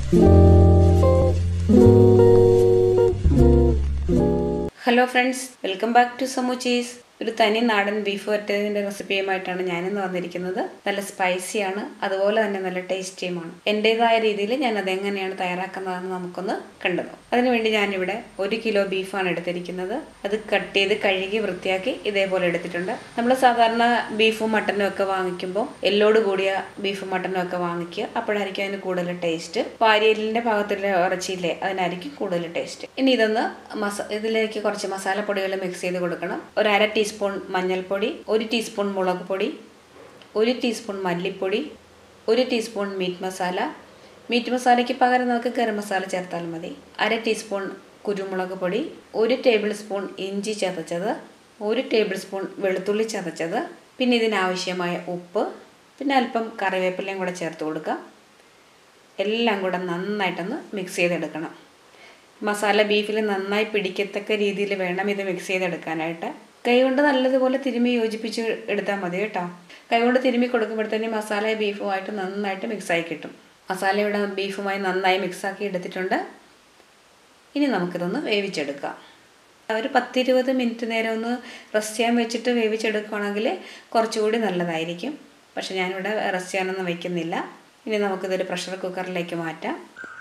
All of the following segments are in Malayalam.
hello friends welcome back to സമു ചീസ് ഒരു തനി നാടൻ ബീഫ് വരട്ടതിൻ്റെ റെസിപ്പിയുമായിട്ടാണ് ഞാനിന്ന് വന്നിരിക്കുന്നത് നല്ല സ്പൈസിയാണ് അതുപോലെ തന്നെ നല്ല ടേസ്റ്റിയുമാണ് എൻ്റെതായ രീതിയിൽ ഞാൻ അതെങ്ങനെയാണ് തയ്യാറാക്കുന്നതെന്ന് നമുക്കൊന്ന് കണ്ടു അതിനുവേണ്ടി ഞാനിവിടെ ഒരു കിലോ ബീഫാണ് എടുത്തിരിക്കുന്നത് അത് കട്ട് ചെയ്ത് കഴുകി വൃത്തിയാക്കി ഇതേപോലെ എടുത്തിട്ടുണ്ട് നമ്മൾ സാധാരണ ബീഫും മട്ടനും ഒക്കെ വാങ്ങിക്കുമ്പോൾ എല്ലോട് കൂടിയ ബീഫും മട്ടനും ഒക്കെ വാങ്ങിക്കുക അപ്പോഴായിരിക്കും അതിന് കൂടുതൽ ടേസ്റ്റ് വാരിയലിൻ്റെ ഭാഗത്തുള്ള ഇറച്ചിയില്ലേ അതിനായിരിക്കും കൂടുതൽ ടേസ്റ്റ് ഇനി ഇതൊന്ന് മസ ഇതിലേക്ക് കുറച്ച് മസാലപ്പൊടികൾ മിക്സ് ചെയ്ത് കൊടുക്കണം ഒരു അര ടീസ്പൂൺ മഞ്ഞൾപ്പൊടി ഒരു ടീസ്പൂൺ മുളക് പൊടി ഒരു ടീസ്പൂൺ മല്ലിപ്പൊടി ഒരു ടീസ്പൂൺ മീറ്റ് മസാല മീറ്റ് മസാലയ്ക്ക് പകരം നമുക്ക് ഗരം മസാല ചേർത്താൽ മതി അര ടീസ്പൂൺ കുരുമുളക് പൊടി ഒരു ടേബിൾ സ്പൂൺ ഇഞ്ചി ചതച്ചത് ഒരു ടേബിൾ സ്പൂൺ വെളുത്തുള്ളി ചതച്ചത് പിന്നെ ഇതിനാവശ്യമായ ഉപ്പ് പിന്നെ അല്പം കറിവേപ്പിലയും കൂടെ ചേർത്ത് കൊടുക്കുക എല്ലാം കൂടെ നന്നായിട്ടൊന്ന് മിക്സ് ചെയ്തെടുക്കണം മസാല ബീഫിൽ നന്നായി പിടിക്കത്തക്ക രീതിയിൽ വേണം ഇത് മിക്സ് ചെയ്തെടുക്കാനായിട്ട് കൈകൊണ്ട് നല്ലതുപോലെ തിരുമ്മി യോജിപ്പിച്ച് എടുത്താൽ മതി കേട്ടോ കൈകൊണ്ട് തിരുമ്മി കൊടുക്കുമ്പോഴത്തേനും മസാല ബീഫുമായിട്ട് നന്നായിട്ട് മിക്സായി കിട്ടും മസാല ഇവിടെ ബീഫുമായി നന്നായി മിക്സാക്കി എടുത്തിട്ടുണ്ട് ഇനി നമുക്കിതൊന്ന് വേവിച്ചെടുക്കാം ഒരു പത്തിരുപത് മിനിറ്റ് നേരം ഒന്ന് റെസ്റ്റ് ചെയ്യാൻ വെച്ചിട്ട് വേവിച്ചെടുക്കുകയാണെങ്കിൽ കുറച്ചുകൂടി നല്ലതായിരിക്കും പക്ഷെ ഞാനിവിടെ റെസ്റ്റ് ചെയ്യാനൊന്നും വയ്ക്കുന്നില്ല ഇനി നമുക്കിതൊരു പ്രഷർ കുക്കറിലേക്ക് മാറ്റാം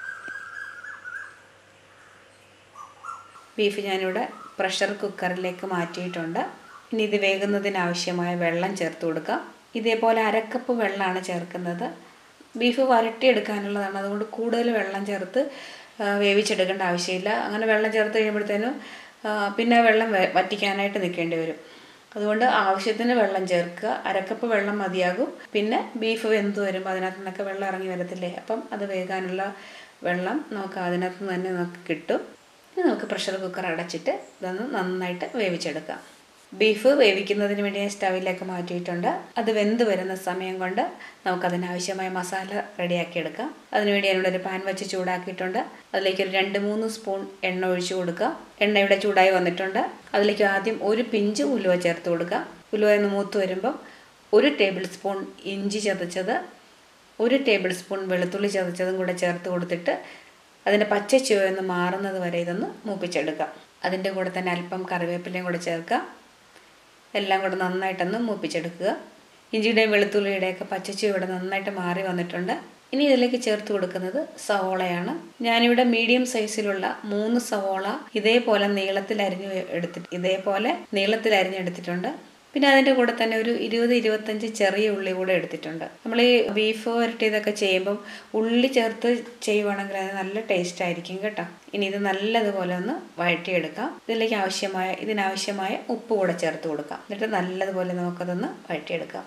ബീഫ് ഞാനിവിടെ പ്രഷർ കുക്കറിലേക്ക് മാറ്റിയിട്ടുണ്ട് ഇനി ഇത് വേകുന്നതിനാവശ്യമായ വെള്ളം ചേർത്ത് കൊടുക്കാം ഇതേപോലെ അരക്കപ്പ് വെള്ളമാണ് ചേർക്കുന്നത് ബീഫ് വരട്ടിയെടുക്കാനുള്ളതാണ് അതുകൊണ്ട് കൂടുതൽ വെള്ളം ചേർത്ത് വേവിച്ചെടുക്കേണ്ട ആവശ്യമില്ല അങ്ങനെ വെള്ളം ചേർത്ത് കഴിയുമ്പോഴത്തേനും പിന്നെ വെള്ളം വറ്റിക്കാനായിട്ട് നിൽക്കേണ്ടി വരും അതുകൊണ്ട് ആവശ്യത്തിന് വെള്ളം ചേർക്കുക അരക്കപ്പ് വെള്ളം മതിയാകും പിന്നെ ബീഫ് വെന്ത് വരുമ്പോൾ അതിനകത്ത് നിന്നൊക്കെ വെള്ളം ഇറങ്ങി വരത്തില്ലേ അപ്പം അത് വേകാനുള്ള വെള്ളം നമുക്ക് അതിനകത്ത് നിന്ന് തന്നെ നമുക്ക് കിട്ടും ഇനി നമുക്ക് പ്രഷർ കുക്കർ അടച്ചിട്ട് ഇതൊന്ന് നന്നായിട്ട് വേവിച്ചെടുക്കാം ബീഫ് വേവിക്കുന്നതിന് വേണ്ടി ഞാൻ സ്റ്റവിലേക്ക് മാറ്റിയിട്ടുണ്ട് അത് വെന്ത് വരുന്ന സമയം കൊണ്ട് നമുക്കതിനാവശ്യമായ മസാല റെഡിയാക്കി എടുക്കാം അതിനുവേണ്ടി ഞാനിവിടെ ഒരു പാൻ വെച്ച് ചൂടാക്കിയിട്ടുണ്ട് അതിലേക്ക് ഒരു രണ്ട് മൂന്ന് സ്പൂൺ എണ്ണ ഒഴിച്ചു കൊടുക്കുക എണ്ണ ഇവിടെ ചൂടായി വന്നിട്ടുണ്ട് അതിലേക്ക് ആദ്യം ഒരു പിഞ്ച് ഉലുവ ചേർത്ത് കൊടുക്കുക ഉലുവ എന്ന് മൂത്ത് വരുമ്പം ഒരു ടേബിൾ സ്പൂൺ ഇഞ്ചി ചതച്ചത് ഒരു ടേബിൾ സ്പൂൺ വെളുത്തുള്ളി ചതച്ചതും കൂടെ ചേർത്ത് കൊടുത്തിട്ട് അതിൻ്റെ പച്ച ചുവന്ന് മാറുന്നത് വരെ ഇതൊന്ന് മൂപ്പിച്ചെടുക്കാം അതിൻ്റെ കൂടെ തന്നെ അല്പം കറിവേപ്പിലയും കൂടെ ചേർക്കാം എല്ലാം കൂടെ നന്നായിട്ടൊന്ന് മൂപ്പിച്ചെടുക്കുക ഇഞ്ചിയുടെയും വെളുത്തുള്ളിയുടെയൊക്കെ പച്ചച്ചു ഇവിടെ നന്നായിട്ട് മാറി വന്നിട്ടുണ്ട് ഇനി ഇതിലേക്ക് ചേർത്ത് കൊടുക്കുന്നത് സവോളയാണ് ഞാനിവിടെ മീഡിയം സൈസിലുള്ള മൂന്ന് സവോള ഇതേപോലെ നീളത്തിൽ അരിഞ്ഞ് എടുത്തിട്ട് ഇതേപോലെ നീളത്തിൽ അരിഞ്ഞെടുത്തിട്ടുണ്ട് പിന്നെ അതിൻ്റെ കൂടെ തന്നെ ഒരു ഇരുപത് ഇരുപത്തഞ്ച് ചെറിയ ഉള്ളി കൂടെ എടുത്തിട്ടുണ്ട് നമ്മൾ ഈ ബീഫ് വരട്ടിയതൊക്കെ ചെയ്യുമ്പം ഉള്ളി ചേർത്ത് ചെയ്യുവാണെങ്കിൽ അത് നല്ല ടേസ്റ്റ് ആയിരിക്കും കേട്ടോ ഇനി ഇത് നല്ലതുപോലെ ഒന്ന് വഴറ്റിയെടുക്കാം ഇതിലേക്ക് ആവശ്യമായ ഇതിനാവശ്യമായ ഉപ്പ് കൂടെ ചേർത്ത് കൊടുക്കാം എന്നിട്ട് നല്ലതുപോലെ നമുക്കതൊന്ന് വഴറ്റിയെടുക്കാം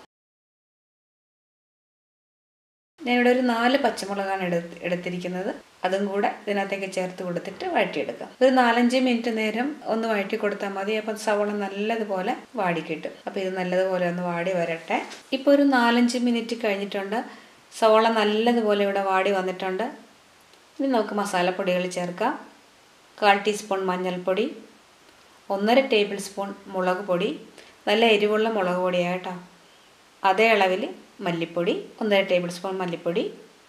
ഞാനിവിടെ ഒരു നാല് പച്ചമുളകാണ് എടുത്ത് എടുത്തിരിക്കുന്നത് അതും കൂടെ ഇതിനകത്തേക്ക് ചേർത്ത് കൊടുത്തിട്ട് വഴറ്റിയെടുക്കാം ഒരു നാലഞ്ച് മിനിറ്റ് നേരം ഒന്ന് വഴറ്റി കൊടുത്താൽ മതി അപ്പം സവള നല്ലതുപോലെ വാടി കിട്ടും അപ്പോൾ ഇത് നല്ലതുപോലെ ഒന്ന് വാടി വരട്ടെ ഇപ്പോൾ ഒരു നാലഞ്ച് മിനിറ്റ് കഴിഞ്ഞിട്ടുണ്ട് സവള നല്ലതുപോലെ ഇവിടെ വാടി വന്നിട്ടുണ്ട് ഇനി നമുക്ക് മസാലപ്പൊടികൾ ചേർക്കാം കാൽ ടീസ്പൂൺ മഞ്ഞൾപ്പൊടി ഒന്നര ടേബിൾ സ്പൂൺ മുളക് പൊടി നല്ല എരിവുള്ള മുളക് പൊടിയാണ് കേട്ടോ അതേ അളവിൽ മല്ലിപ്പൊടി ഒന്നര ടേബിൾ സ്പൂൺ മല്ലിപ്പൊടി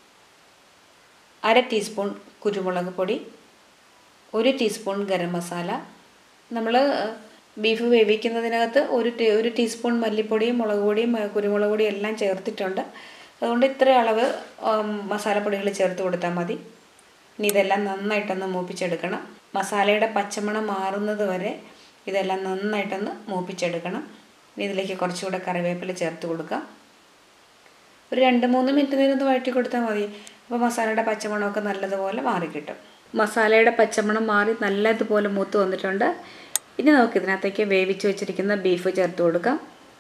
അര ടീസ്പൂൺ കുരുമുളക് പൊടി ഒരു ടീസ്പൂൺ ഗരം മസാല നമ്മൾ ബീഫ് വേവിക്കുന്നതിനകത്ത് ഒരു ടീ ഒരു ടീസ്പൂൺ മല്ലിപ്പൊടിയും മുളക് പൊടിയും കുരുമുളക് പൊടിയും എല്ലാം ചേർത്തിട്ടുണ്ട് അതുകൊണ്ട് ഇത്ര അളവ് മസാലപ്പൊടികൾ ചേർത്ത് കൊടുത്താൽ മതി ഇനി ഇതെല്ലാം നന്നായിട്ടൊന്ന് മൂപ്പിച്ചെടുക്കണം മസാലയുടെ പച്ചമണം മാറുന്നത് വരെ ഇതെല്ലാം നന്നായിട്ടൊന്ന് മൂപ്പിച്ചെടുക്കണം ഇനി ഇതിലേക്ക് കുറച്ചുകൂടെ കറിവേപ്പില ചേർത്ത് കൊടുക്കാം ഒരു രണ്ട് മൂന്ന് മിനിറ്റ് നേരം ഒന്ന് വഴറ്റി കൊടുത്താൽ മതി അപ്പോൾ മസാലയുടെ പച്ചമണമൊക്കെ നല്ലതുപോലെ മാറിക്കിട്ടും മസാലയുടെ പച്ചമണം മാറി നല്ലതുപോലെ മൂത്ത് വന്നിട്ടുണ്ട് ഇനി നമുക്ക് ഇതിനകത്തേക്ക് വേവിച്ച് വെച്ചിരിക്കുന്ന ബീഫ് ചേർത്ത് കൊടുക്കാം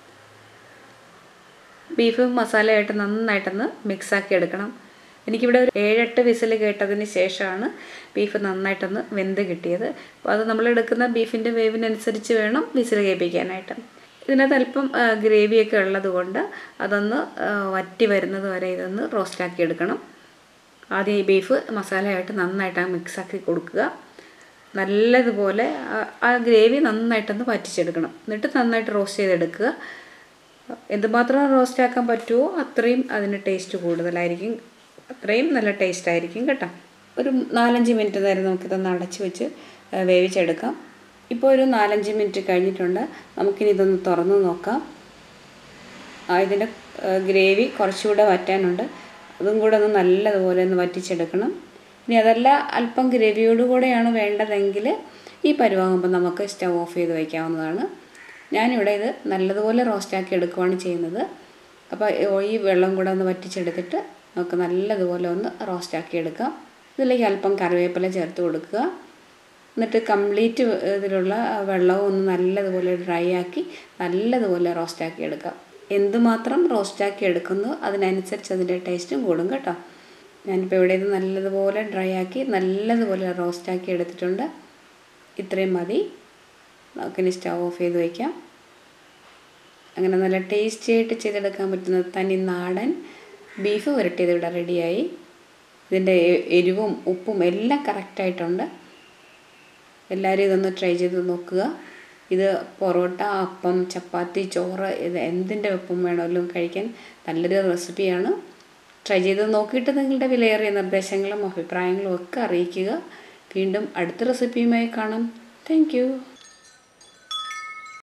ബീഫ് മസാലയായിട്ട് നന്നായിട്ടൊന്ന് മിക്സാക്കി എടുക്കണം എനിക്കിവിടെ ഒരു ഏഴെട്ട് വിസിൽ കേട്ടതിന് ശേഷമാണ് ബീഫ് നന്നായിട്ടൊന്ന് വെന്ത് കിട്ടിയത് അപ്പോൾ അത് നമ്മൾ എടുക്കുന്ന ബീഫിൻ്റെ വേവിനനുസരിച്ച് വേണം വിസിൽ കേൾപ്പിക്കാനായിട്ട് ഇതിനകത്ത് അല്പം ഗ്രേവിയൊക്കെ ഉള്ളത് കൊണ്ട് അതൊന്ന് വറ്റി വരുന്നത് വരെ ഇതൊന്ന് റോസ്റ്റാക്കി എടുക്കണം ആദ്യം ഈ ബീഫ് മസാലയായിട്ട് നന്നായിട്ട് മിക്സാക്കി കൊടുക്കുക നല്ലതുപോലെ ആ ഗ്രേവി നന്നായിട്ടൊന്ന് വറ്റിച്ചെടുക്കണം എന്നിട്ട് നന്നായിട്ട് റോസ്റ്റ് ചെയ്തെടുക്കുക എന്തുമാത്രം റോസ്റ്റ് ആക്കാൻ പറ്റുമോ അത്രയും അതിന് ടേസ്റ്റ് കൂടുതലായിരിക്കും അത്രയും നല്ല ടേസ്റ്റ് ആയിരിക്കും കേട്ടോ ഒരു നാലഞ്ച് മിനിറ്റ് നേരം നമുക്കിതൊന്ന് അടച്ച് വെച്ച് ആ, വേവിച്ചെടുക്കാം ഇപ്പോൾ ഒരു നാലഞ്ച് മിനിറ്റ് കഴിഞ്ഞിട്ടുണ്ട് നമുക്കിനി ഇതൊന്ന് തുറന്ന് നോക്കാം ആ ഇതിൻ്റെ ഗ്രേവി കുറച്ചുകൂടെ വറ്റാനുണ്ട് അതും കൂടെ ഒന്ന് നല്ലതുപോലെ ഒന്ന് വറ്റിച്ചെടുക്കണം ഇനി അതല്ല അല്പം ഗ്രേവിയോട് കൂടെയാണ് വേണ്ടതെങ്കിൽ ഈ പരുവാകുമ്പോൾ നമുക്ക് സ്റ്റവ് ഓഫ് ചെയ്ത് വയ്ക്കാവുന്നതാണ് ഞാനിവിടെ ഇത് നല്ലതുപോലെ റോസ്റ്റാക്കി എടുക്കുകയാണ് ചെയ്യുന്നത് അപ്പോൾ ഈ വെള്ളം കൂടെ ഒന്ന് വറ്റിച്ചെടുത്തിട്ട് നമുക്ക് നല്ലതുപോലെ ഒന്ന് റോസ്റ്റാക്കി എടുക്കാം ഇതിലേക്ക് അല്പം കറിവേപ്പില ചേർത്ത് കൊടുക്കുക എന്നിട്ട് കംപ്ലീറ്റ് ഇതിലുള്ള വെള്ളവും ഒന്ന് നല്ലതുപോലെ ഡ്രൈ ആക്കി നല്ലതുപോലെ റോസ്റ്റാക്കി എടുക്കാം എന്തുമാത്രം റോസ്റ്റാക്കി എടുക്കുന്നു അതിനനുസരിച്ച് അതിൻ്റെ ടേസ്റ്റും കൂടും കേട്ടോ ഞാനിപ്പോൾ ഇവിടെ ഇത് നല്ലതുപോലെ ഡ്രൈ ആക്കി നല്ലതുപോലെ റോസ്റ്റാക്കി എടുത്തിട്ടുണ്ട് ഇത്രയും മതി നമുക്കിനി സ്റ്റവ് ഓഫ് ചെയ്ത് വയ്ക്കാം അങ്ങനെ നല്ല ടേസ്റ്റി ആയിട്ട് ചെയ്തെടുക്കാൻ പറ്റുന്ന തനി നാടൻ ബീഫ് വരട്ടിയത് ഇവിടെ റെഡിയായി ഇതിൻ്റെ എ- എരിവും ഉപ്പും എല്ലാം കറക്റ്റായിട്ടുണ്ട് എല്ലാവരും ഇതൊന്ന് ട്രൈ ചെയ്ത് നോക്കുക ഇത് പൊറോട്ട അപ്പം ചപ്പാത്തി ചോറ് ഇത് എന്തിൻ്റെ ഒപ്പം വേണമെങ്കിലും കഴിക്കാൻ നല്ലൊരു റെസിപ്പിയാണ് ട്രൈ ചെയ്ത് നോക്കിയിട്ട് നിങ്ങളുടെ വിലയേറിയ നിർദ്ദേശങ്ങളും അഭിപ്രായങ്ങളും ഒക്കെ അറിയിക്കുക വീണ്ടും അടുത്ത റെസിപ്പിയുമായി കാണാം താങ്ക്